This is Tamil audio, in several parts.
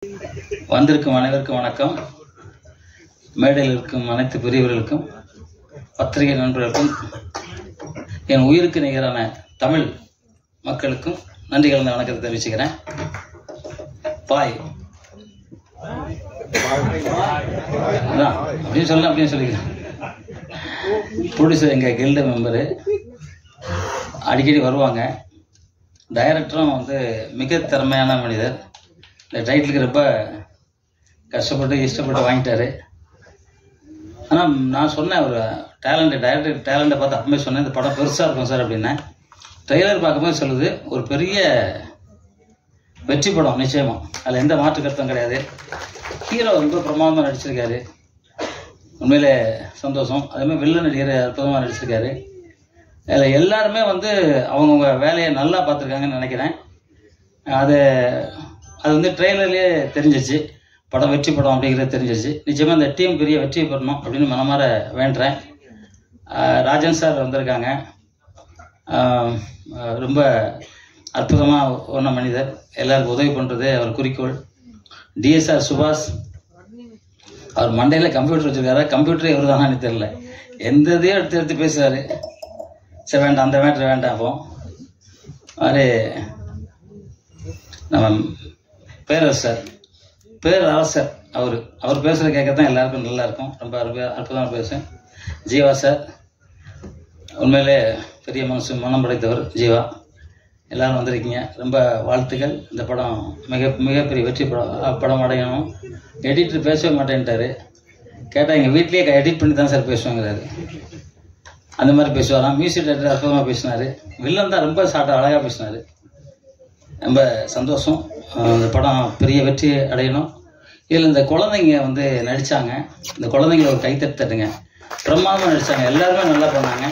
வந்திருக்கும் அனைவருக்கும் வணக்கம் மேடையில் இருக்கும் அனைத்து பெரியவர்களுக்கும் பத்திரிகை நண்பர்களுக்கும் என் உயிருக்கு நிகரான தமிழ் மக்களுக்கும் நன்றி கலந்த வணக்கத்தை தெரிவிச்சுக்கிறேன் பாய் அதான் அப்படின்னு சொல்லலாம் அப்படின்னு சொல்லிக்கிறேன் ப்ரொடியூசர் எங்கள் கில்டு மெம்பரு அடிக்கடி வருவாங்க டைரக்டரும் வந்து மிக திறமையான மனிதர் இந்த டைட்டிலுக்கு ரொம்ப கஷ்டப்பட்டு இஷ்டப்பட்டு வாங்கிட்டாரு ஆனால் நான் சொன்னேன் ஒரு டேலண்ட் டைரக்டர் டேலண்ட்டை பார்த்து அப்பவே சொன்னேன் இந்த படம் பெருசாக இருக்கும் சார் அப்படின்னேன் ட்ரெய்லர் பார்க்கும்போது சொல்லுது ஒரு பெரிய வெற்றி படம் நிச்சயமா அதில் எந்த மாற்று கருத்தும் கிடையாது ஹீரோ ரொம்ப பிரமாதமாக நடிச்சிருக்காரு உண்மையிலே சந்தோஷம் அதே மாதிரி வில்லன் நடிகர் அற்புதமாக நடிச்சிருக்காரு அதில் எல்லாருமே வந்து அவங்கவுங்க வேலையை நல்லா பார்த்துருக்காங்கன்னு நினைக்கிறேன் அது அது வந்து ட்ரெய்லர்லேயே தெரிஞ்சிச்சு படம் வெற்றி படம் அப்படிங்கிறது தெரிஞ்சிச்சு நிச்சயமாக இந்த டீம் பெரிய வெற்றி பெறணும் அப்படின்னு மனமார வேண்டுறேன் ஆஹ் ராஜன் சார் வந்திருக்காங்க ஆஹ் ஆஹ் ரொம்ப அற்புதமாக ஒன்ன மனிதர் எல்லாருக்கும் உதவி பண்ணுறது அவர் குறிக்கோள் டிஎஸ்ஆர் சுபாஷ் அவர் மண்டையில் கம்ப்யூட்டர் வச்சிருக்காரு கம்ப்யூட்டரே இவர் தானு தெரியல எந்த இதையும் எடுத்து எடுத்து பேசுவார் சரி வேண்டாம் அந்த மேட்ரு வேண்டாம் அப்போ மாதிரி நம்ம பேரரசர் பேரரசர் அவர் அவர் பேசுகிற கேட்க தான் எல்லாருக்கும் நல்லா இருக்கும் ரொம்ப அற்புத அற்புதமாக பேசும் ஜீவா சார் உண்மையிலே பெரிய மனசு மனம் படைத்தவர் ஜீவா எல்லாரும் வந்திருக்கீங்க ரொம்ப வாழ்த்துக்கள் இந்த படம் மிக மிகப்பெரிய வெற்றி படம் படம் அடையணும் எடிட்டர் பேசவே மாட்டேன்ட்டாரு கேட்டால் எங்கள் வீட்லேயே எடிட் பண்ணி தான் சார் பேசுவாங்கிறாரு அந்த மாதிரி பேசுவாராம் மியூசிக் டைரக்டர் அற்புதமாக பேசினார் வில்லன் தான் ரொம்ப சாட்டா அழகாக பேசினார் ரொம்ப சந்தோஷம் அஹ் இந்த படம் பெரிய வெற்றி அடையணும் இதில் இந்த குழந்தைங்க வந்து நடித்தாங்க இந்த குழந்தைங்கள ஒரு கைத்தட்டு தட்டுங்க பிரமாதமாக நடித்தாங்க எல்லாருமே நல்லா பண்ணாங்க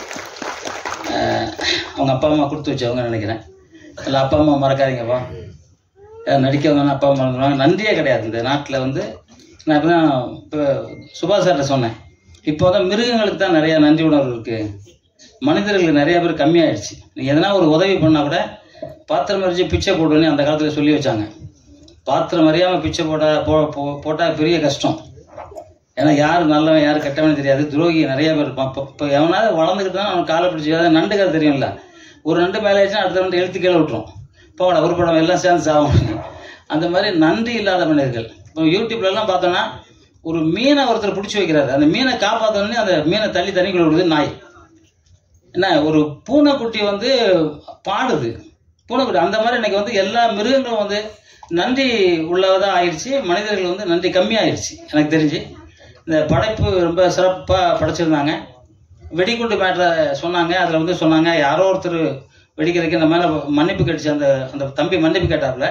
அஹ் அவங்க அப்பா அம்மா கொடுத்து வச்சவங்க நினைக்கிறேன் இல்லை அப்பா அம்மா மறக்காதீங்கப்பா யார் நடிக்கவங்கன்னா அப்பா அம்மா மறந்துடுவாங்க நன்றியே கிடையாது இந்த நாட்டில் வந்து நான் இப்போ தான் இப்போ சுபாஷ் சார்கிட்ட சொன்னேன் இப்போ தான் மிருகங்களுக்கு தான் நிறைய நன்றி உணர்வு இருக்குது மனிதர்களுக்கு நிறைய பேர் கம்மியாயிடுச்சு நீங்கள் எதனா ஒரு உதவி பண்ணால் கூட பாத்திரம் மறிச்சு பிச்சை போடுவேன்னு அந்த காலத்தில் சொல்லி வச்சாங்க பாத்திரம் அறியாமல் பிச்சை போட போ போ- போட்டால் பெரிய கஷ்டம் ஏன்னா யார் நல்லவன் யார் கெட்டவன் தெரியாது துரோகி நிறைய பேர் இருப்பான் இப்போ இப்போ எவனாவது வளர்ந்துக்கிட்டு தான் அவன் காலை பிடிச்சி நண்டு கதை தெரியும்ல ஒரு நண்டு மேலே ஆச்சுன்னா அடுத்த நண்டு எழுத்து கீழே விட்டுரும் போட ஒரு படம் எல்லாம் சேர்ந்து சாகும் அந்த மாதிரி நன்றி இல்லாத மனிதர்கள் இப்போ யூடியூப்லலாம் பார்த்தோன்னா ஒரு மீனை ஒருத்தர் பிடிச்சி வைக்கிறாரு அந்த மீனை காப்பாற்றோடனே அந்த மீனை தள்ளி தண்ணிக்குள்ள விடுது நாய் என்ன ஒரு பூனைக்குட்டி வந்து பாடுது பூனைக்குட்டி அந்த மாதிரி இன்னைக்கு வந்து எல்லா மிருகங்களும் வந்து நன்றி உள்ளதாக ஆயிடுச்சு மனிதர்கள் வந்து நன்றி கம்மியாயிடுச்சு எனக்கு தெரிஞ்சு இந்த படைப்பு ரொம்ப சிறப்பாக படைச்சிருந்தாங்க வெடிகுண்டு மேட்ரை சொன்னாங்க அதில் வந்து சொன்னாங்க யாரோ ஒருத்தர் வெடிக்கிறதுக்கு இந்த மேலே மன்னிப்பு கேட்டுச்சு அந்த அந்த தம்பி மன்னிப்பு கேட்டாப்புல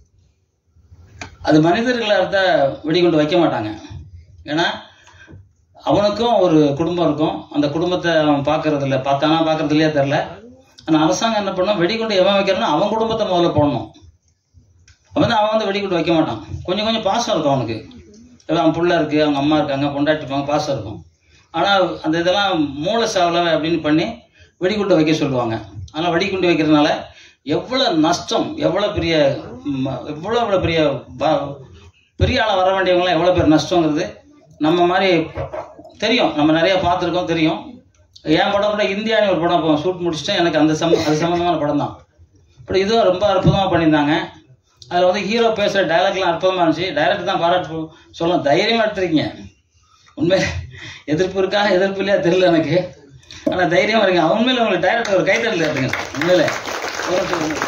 அது மனிதர்களாக இருந்தால் வெடிகுண்டு வைக்க மாட்டாங்க ஏன்னா அவனுக்கும் ஒரு குடும்பம் இருக்கும் அந்த குடும்பத்தை அவன் பார்க்கறது இல்லை பார்த்தானா பார்க்கறது இல்லையா தெரில ஆனால் அரசாங்கம் என்ன பண்ணும் வெடிகுண்டு எவன் வைக்கிறானோ அவன் குடும்பத்தை முதல்ல போடணும் அவன் வந்து அவன் வந்து வெடிகுண்டு வைக்க மாட்டான் கொஞ்சம் கொஞ்சம் பாசம் இருக்கும் அவனுக்கு ஏதோ அவன் புள்ள இருக்கு அவங்க அம்மா இருக்காங்க பொண்டாட்டி இருப்பாங்க பாசம் இருக்கும் ஆனால் அந்த இதெல்லாம் மூளை சாவலை அப்படின்னு பண்ணி வெடிகுண்டு வைக்க சொல்லுவாங்க ஆனால் வெடிகுண்டு வைக்கிறதுனால எவ்வளோ நஷ்டம் எவ்வளோ பெரிய ம், எவ்வளோ எவ்வளோ பெரிய ப- பெரிய ஆளாக வர வேண்டியவங்களாம் எவ்வளோ பேர் நஷ்டங்கிறது நம்ம மாதிரி தெரியும் நம்ம நிறைய பார்த்துருக்கோம் தெரியும் என் படம் கூட இந்தியான்னு ஒரு படம் இப்போ ஷூட் முடிச்சுட்டேன் எனக்கு அந்த சம் அது சம்மந்தமான படம் தான் அப்புறம் இதுவும் ரொம்ப அற்புதமாக பண்ணியிருந்தாங்க அதில் வந்து ஹீரோ பேசுகிற டைலாக்லாம் அற்புதமாக இருந்துச்சு டைரக்டர் தான் பாராட்டு சொல்லணும் தைரியமாக எடுத்துருக்கீங்க உண்மை எதிர்ப்பு இருக்கா எதிர்ப்பு இல்லையா தெரியல எனக்கு ஆனால் தைரியமாக இருக்கீங்க உண்மையில உங்களுக்கு டைரக்டர் ஒரு கைத்தறல் எடுத்துங்க உண்மையில ஒரு நிமிஷம் இருங்க.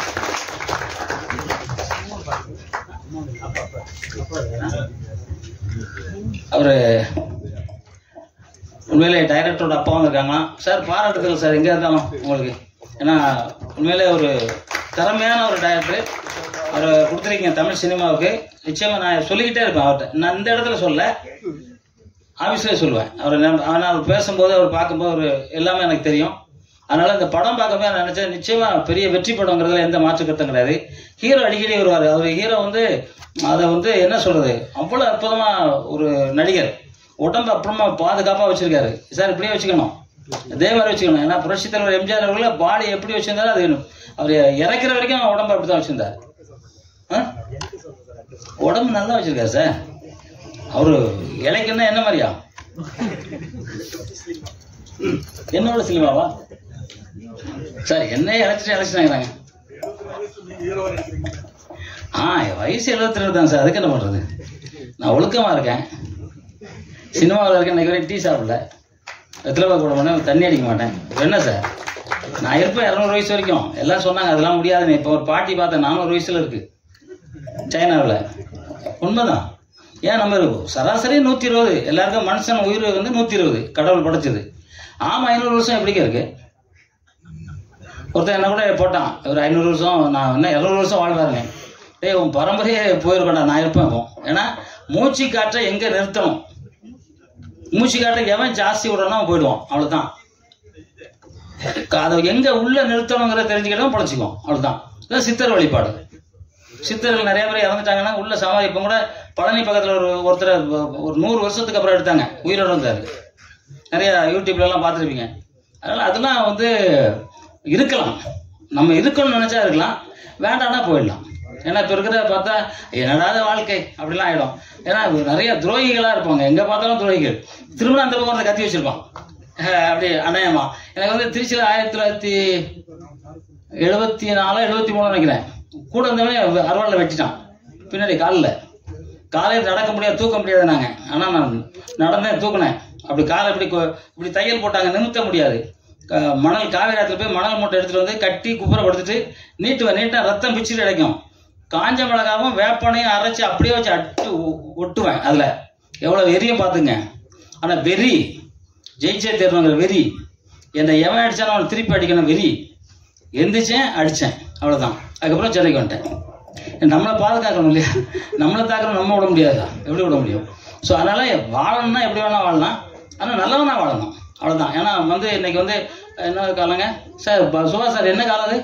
அவரு உண்மையிலே டைரக்டரோட அப்பாவும் இருக்காங்களாம் சார் பாராட்டுதல் சார் எங்கே இருந்தாலும் உங்களுக்கு ஏன்னா உண்மையிலே ஒரு திறமையான ஒரு டைரக்டர் அவர் கொடுத்துருக்கீங்க தமிழ் சினிமாவுக்கு நிச்சயமாக நான் சொல்லிக்கிட்டே இருப்பேன் அவர்கிட்ட நான் இந்த இடத்துல சொல்ல ஆஃபீஸ்லேயே சொல்லுவேன் அவர் நம்- ஆனால் அவர் பேசும்போது அவர் பார்க்கும்போது ஒரு எல்லாமே எனக்கு தெரியும் அதனால இந்த படம் பார்க்கும்போது நான் நினைச்சேன் நிச்சயமா பெரிய வெற்றி படங்கிறதுல எந்த மாற்று கருத்தும் கிடையாது ஹீரோ அடிக்கடி வருவார் அவர் ஹீரோ வந்து அதை வந்து என்ன சொல்றது அவ்வளோ அற்புதமா ஒரு நடிகர் உடம்பு அப்புறமா பாதுகாப்பாக வச்சிருக்காரு சார் இப்படியே வச்சுக்கணும் அதே மாதிரி வச்சுக்கணும் ஏன்னா புரட்சி தலைவர் எம்ஜிஆர் அவர்கள பாடி எப்படி வச்சிருந்தாரு அது அவர் இறக்குற வரைக்கும் உடம்பு அப்படி தான் வச்சிருந்தார் ஆ? உடம்பு நல்லா வச்சிருக்காரு சார் அவரு இலைக்குன்னா என்ன மாதிரியா என்னோட சினிமாவா சார் என்ன இழைச்சிட்டு இழைச்சிட்டாங்கிறாங்க ஆ என் வயசு எழுபத்தி ரெண்டு தான் சார் அதுக்கு என்ன பண்றது நான் ஒழுக்கமா இருக்கேன் சினிமாவில் இருக்கேன் இன்னைக்கு வரைக்கும் டீ சாப்பிடல வெத்தலை பாக்கு போட மாட்டேன் தண்ணி அடிக்க மாட்டேன் இப்ப என்ன சார் நான் இருப்பேன் இரநூறு வயசு வரைக்கும் எல்லாம் சொன்னாங்க அதெல்லாம் முடியாதுன்னு இப்போ ஒரு பாட்டி பார்த்தேன் நானூறு வயசுல இருக்கு சைனாவில் உண்மைதான் ஏன் நம்ம இருக்கும் சராசரி நூற்றி இருபது எல்லாருக்கும் மனுஷன் உயிர் வந்து நூற்றி இருபது கடவுள் படைச்சது ஆமாம் ஐநூறு வருஷம் எப்படிங்க இருக்கு ஒருத்தன் என்ன கூட போட்டான் ஒரு ஐநூறு வருஷம் நான் என்ன இரநூறு வருஷம் வாழ்வாருங்க டேய் உன் பரம்பரையே போயிருக்கடா நான் இருப்பேன் இப்போ ஏன்னா மூச்சு காற்றை எங்கே நிறுத்தணும் மூச்சு காற்றை எவன் ஜாஸ்தி விடணும் அவன் போயிடுவான் அவ்வளவுதான் அதை எங்க உள்ள நிறுத்தணுங்கிறத தெரிஞ்சுக்கிட்டவன் பழச்சிக்குவோம் அவ்வளவுதான் இதான் சித்தர் வழிபாடு சித்தர்கள் நிறைய பேர் இறந்துட்டாங்கன்னா உள்ள சமாதி இப்போ கூட பழனி பக்கத்துல ஒரு ஒருத்தர் ஒரு நூறு வருஷத்துக்கு அப்புறம் எடுத்தாங்க உயிரோட இருந்தாரு நிறைய யூடியூப்ல எல்லாம் பார்த்துருப்பீங்க அதனால அதெல்லாம் வந்து இருக்கலாம் நம்ம இருக்கணும்னு நினைச்சா இருக்கலாம் வேண்டாம்னா போயிடலாம் ஏன்னா இப்போ இருக்கிற பார்த்தா என்னடாத வாழ்க்கை அப்படிலாம் ஆயிடும் ஏன்னா நிறைய துரோகிகளா இருப்பாங்க எங்க பார்த்தாலும் துரோகிகள் திரும்ப அந்த பக்கம் ஒருத்தன் கத்தி வச்சிருப்பான் அஹ் அப்படி அநேகமா எனக்கு வந்து திருச்சியில் ஆயிரத்தி தொள்ளாயிரத்தி எழுபத்தி நாலு எழுபத்தி மூணு நினைக்கிறேன் கூட இருந்தவன் அறுவாளில் வெட்டிட்டான் பின்னாடி காலில் காலையில் நடக்க முடியாது தூக்க முடியாது நாங்க ஆனா நான் நடந்தேன் தூக்குனேன் அப்படி காலை இப்படி கொ- இப்படி தையல் போட்டாங்க நிமித்த முடியாது க- மணல் காவேரி ஆத்துல போய் மணல் மூட்டை எடுத்துட்டு வந்து கட்டி குப்புற படுத்துட்டு நீட்டுவேன் நீட்டா ரத்தம் பிச்சுட்டு கிடைக்கும் காஞ்ச மிளகாவும் வேப்பனையும் அரைச்சு அப்படியே வச்சு அட்டு ஒ- ஒட்டுவேன் அதுல எவ்வளவு வெறியும் பாத்துங்க ஆனா வெறி ஜெயிச்சே தேரணுங்கிற வெறி என்னை எவன் அடிச்சாலும் அவனை திருப்பி அடிக்கணும் வெறி எந்திரிச்சேன் அடிச்சேன் அவ்வளவுதான் அதுக்கப்புறம் சென்னைக்கு வந்துட்டேன் நம்மளை பாதுகாக்கணும் இல்லையா நம்மளை தாக்கணும் நம்ம விட முடியாதா எப்படி விட முடியும் ஸோ அதனால வாழணும்னா எப்படி வேணா வாழலாம் ஆனால் நல்லவனா வாழணும் அவ்வளவுதான் ஏன்னா வந்து இன்னைக்கு வந்து என்ன காலங்க சார் ப- சுபாஷ் சார் என்ன காலம் அது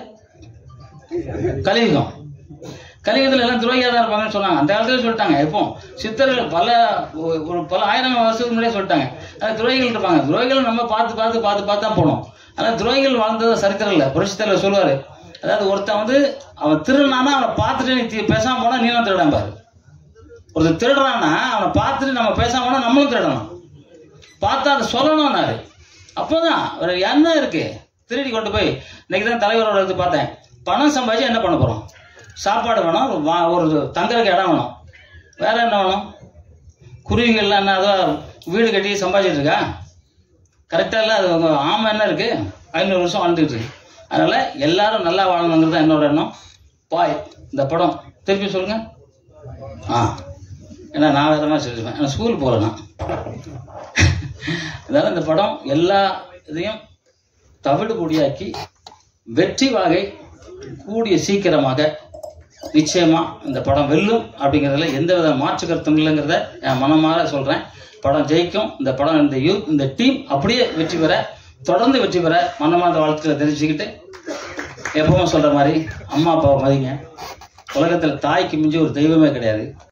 கலியுகம் கலியுகத்தில் எல்லாம் துரோகியாக தான் இருப்பாங்கன்னு சொன்னாங்க அந்த காலத்துல சொல்லிட்டாங்க எப்போ சித்தர்கள் பல ஒ- ஒரு பல ஆயிரம் வருஷத்துக்கு முன்னாடியே சொல்லிட்டாங்க அது துரோகிகள் இருப்பாங்க துரோகிகள் நம்ம பார்த்து பார்த்து பார்த்து பார்த்து தான் போனோம் ஆனால் துரோகிகள் வாழ்ந்தது சரித்திரம் இல்லை புரட்சித்தலைவர் சொல்லுவாரு அதாவது ஒருத்தன் வந்து அவன் திருடுனானா அவனை பார்த்துட்டு நீ தி- பேசாம போனா நீனும் திருடான் பாரு ஒருத்தர் திருடுறான்னா அவனை பார்த்துட்டு நம்ம பேசாம போனா நம்மளும் திருடணும் பார்த்தா அதை சொல்லணும்னாரு அப்போதான் வேற என்ன இருக்கு திருடி கொண்டு போய் இன்னைக்கு தான் தலைவரோட இது பார்த்தேன் பணம் சம்பாதிச்சு என்ன பண்ண போறோம் சாப்பாடு வேணும் ஒரு வா- ஒரு தங்குறதுக்கு இடம் வேணும் வேற என்ன வேணும் குருவிகள்லாம் என்ன அதோ வீடு கட்டி சம்பாதிச்சிட்டு இருக்கா கரெக்டாக இல்லை அது உங்க ஆமை என்ன இருக்கு ஐநூறு வருஷம் வாழ்ந்துட்டு இருக்கு அதனால எல்லாரும் நல்லா வாழணுங்கிறது தான் என்னோட எண்ணம் பாய் இந்த படம் திருப்பி சொல்லுங்க ஆ ஏன்னா நான் வேற மாதிரி சொல்லிருப்பேன் நான் ஸ்கூல் போகல நான் அதனால இந்த படம் எல்லா இதையும் தவிடு பொடியாக்கி வெற்றி வாகை கூடிய சீக்கிரமாக நிச்சயமா இந்த படம் வெல்லும் அப்படிங்கிறதுல எந்த வித மாற்று கருத்தும் இல்லைங்கிறத என் மனமாற சொல்றேன் படம் ஜெயிக்கும் இந்த படம் இந்த யூ இந்த டீம் அப்படியே வெற்றி பெற தொடர்ந்து வெற்றி பெற மனமார்ந்த வாழ்த்துக்களை தெரிஞ்சுக்கிட்டு எப்பவும் சொல்ற மாதிரி அம்மா அப்பாவை மதிங்க உலகத்துல தாய்க்கு மிஞ்சி ஒரு தெய்வமே கிடையாது